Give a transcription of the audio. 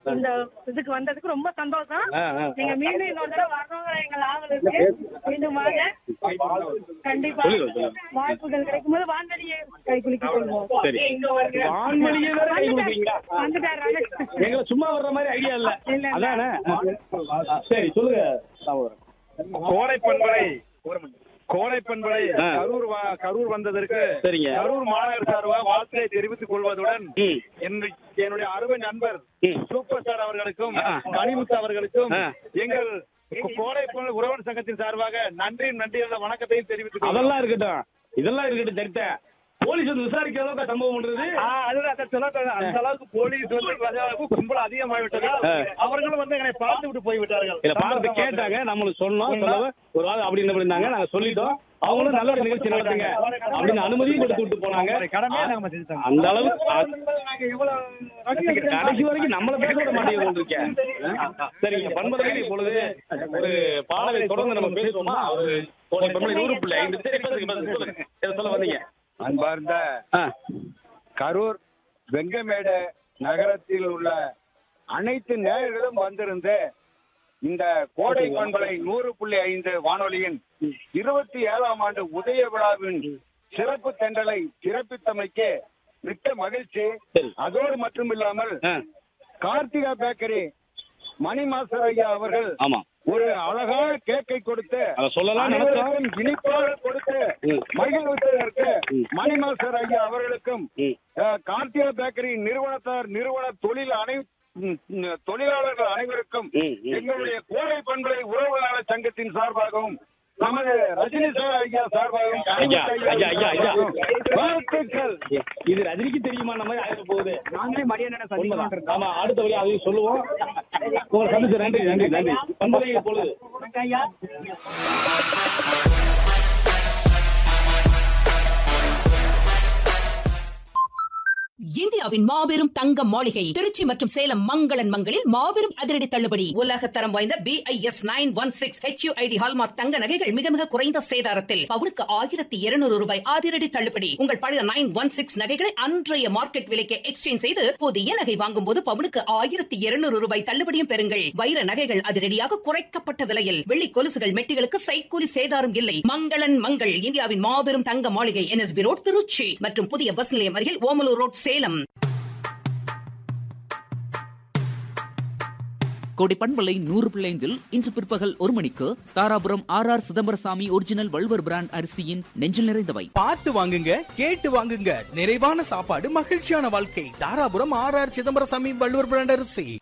இந்த இதுக்கு வந்ததுக்கு ரொம்ப சந்தோஷம் ஆ, ஆ. நீங்க மீண்டும் இன்னொரு தடவை வரணுங்கிற எங்கள் ஆவல் இருக்கு மீண்டும் வாங்க கண்டிப்பா சொல்லுங்க, சொல்லுங்க. வாய்ப்புகள் கிடைக்கும் போது வான்வெளியை கை குலுக்கிக் கொள்வோம் சரி வான்வெளியே வேற கை கொடுப்பீங்களா வந்துட்டார் வந்துட்டார் எங்களை சும்மா வர்ற மாதிரி ஐடியா இல்ல இல்ல, இல்ல. அதானே சரி சொல்லுங்க சகோதரன். கோடை பண்பலை கோடை பண்பலை ஆ. கரூர் வா- கரூர் வந்ததற்கு சரிங்க. கரூர் மாநகர் சார்பாக வாழ்த்தை தெரிவித்துக் கொள்வதுடன் ம். என்னுடைய- என்னுடைய அருமை நண்பர் ம். சூப்பர் ஸ்டார் அவர்களுக்கும் ஆ. கனிமுத்து அவர்களுக்கும் ஆ. எங்கள் கோடை பண்பலை உறவன் சங்கத்தின் சார்பாக நன்றி நன்றி என்ற வணக்கத்தையும் தெரிவித்துக் கொள்கிறோம். அதெல்லாம் இருக்கட்டும் இதெல்லாம் இருக்கட்டும் தெரித்த போலீஸ் வந்து விசாரிக்கிற அளவுக்கு சம்பவம் பண்றது ஆ, அதுதான் அதான் சொல்ல- அந்த அளவுக்கு போலீஸ் வந்து அளவுக்கு கும்பல் அதிகமாகிவிட்டதால் ஆ. அவர்களும் வந்து எங்களை பார்த்து விட்டு போய்விட்டார்கள் இல்ல பார்த்து கேட்டாங்க நம்மளுக்கு சொன்னோம் சொல்லவ ஒரு ஆள் அப்படின்னு இருந்தாங்க நாங்க சொல்லிட்டோம் அவங்களும் நல்ல ஒரு நிகழ்ச்சி நடத்துங்க அப்படின்னு அனுமதியும் கொடுத்து விட்டு போனாங்க கடமையை நாங்க செஞ்சுட்டோம். அந்த அளவுக்கு நாங்க எவ்வளவு கடைசி வரைக்கும் நம்மள பேச விட மாட்டேங்குது இருக்கேன் சரிங்க பண்பலையில் இப்பொழுது ஒரு பாடலை தொடர்ந்து நம்ம பேசுவோமா ஒரு கோடை பண்பலை நூறு பிள்ளை ஐந்து சரி பேசுங்க பேசுங்க சொல்லுங்க எதை சொல்ல வந்தீங்க அன்பார்ந்த ஆ கரூர் வெங்கமேடு நகரத்தில் உள்ள அனைத்து நேயர்களும் வந்திருந்து இந்த கோடை பண்பலை நூறு புள்ளி ஐந்து வானொலியின் இருபத்தி ஏழாம் ஆண்டு உதய விழாவின் சிறப்பு தென்றலை சிறப்பித்தமைக்கு மிக்க மகிழ்ச்சி சரி. அதோடு மட்டுமில்லாமல் ஆ, கார்த்திகா பேக்கரி மணி மாஸ்டர் ஐயா அவர்கள் ஆமா ஒரு அழகான கேக்கை கொடுத்து அதை சொல்லலாம் நினைச்சோம் அனைவருக்கும் இனிப்பாக கொடுத்து ம். மகிழ்வித்ததற்கு ம். மணி மாஸ்டர் ஐயா அவர்களுக்கும் ம். அஹ், கார்த்திகா பேக்கரி நிறுவனத்தார் நிறுவன தொழில் அனை ம், ம், தொழிலாளர்கள் அனைவருக்கும் ம், ம். எங்களுடைய கோடை பண்பலை உறவுகளாளர் சங்கத்தின் சார்பாகவும் நமது ரஜினி சார் ஐயா சார்பாகவும் ஐயா, ஐயா, ஐயா, ஐயா. வாழ்த்துக்கள் இது ரஜினிக்கு தெரியுமா நம்ம ஆயிரம் போகுது நாங்களே மரியாதை உண்மைதான். ஆமா அடுத்தபடி அதையும் சொல்லுவோம் உங்களை சந்திச்சு நன்றி நன்றி நன்றி பண்பலை இப்பொழுது இந்தியாவின் மாபெரும் தங்க மாளிகை திருச்சி மற்றும் சேலம் மங்களன் மங்களில் மாபெரும் அதிரடி தள்ளுபடி உலக தரம் வாய்ந்த B I S nine one six HUID hallmark தங்க நகைகள் மிக மிக குறைந்த சேதாரத்தில் பவுனுக்கு ஆயிரத்தி இருநூறு ரூபாய் அதிரடி தள்ளுபடி உங்கள் பழைய நைன் ஒன் சிக்ஸ் நகைகளை அன்றைய மார்க்கெட் விலைக்கு எக்ஸ்சேஞ்ச் செய்து புதிய நகை வாங்கும் போது பவுனுக்கு ஆயிரத்தி இருநூறு ரூபாய் தள்ளுபடியும் பெறுங்கள் வைர நகைகள் அதிரடியாக குறைக்கப்பட்ட விலையில் வெள்ளி கொலுசுகள் மெட்டிகளுக்கு சைக்கூலி சேதாரம் இல்லை மங்களன் மங்கள் இந்தியாவின் மாபெரும் தங்க மாளிகை என்எஸ்பி ரோட் திருச்சி மற்றும் புதிய பஸ் நிலையம் அருகில் ஓமலூர் ரோட் சேலம் கோடை பண்பலை நூறு பிள்ளைந்தில் இன்று பிற்பகல் ஒரு மணிக்கு Dharapuram R R Chidambarasamy original Valluvar brand அரிசியின் நெஞ்சில் நிறைந்தவை பார்த்து வாங்குங்க கேட்டு வாங்குங்க நிறைவான சாப்பாடு மகிழ்ச்சியான வாழ்க்கை Dharapuram R R Chidambarasamy Valluvar brand அரிசி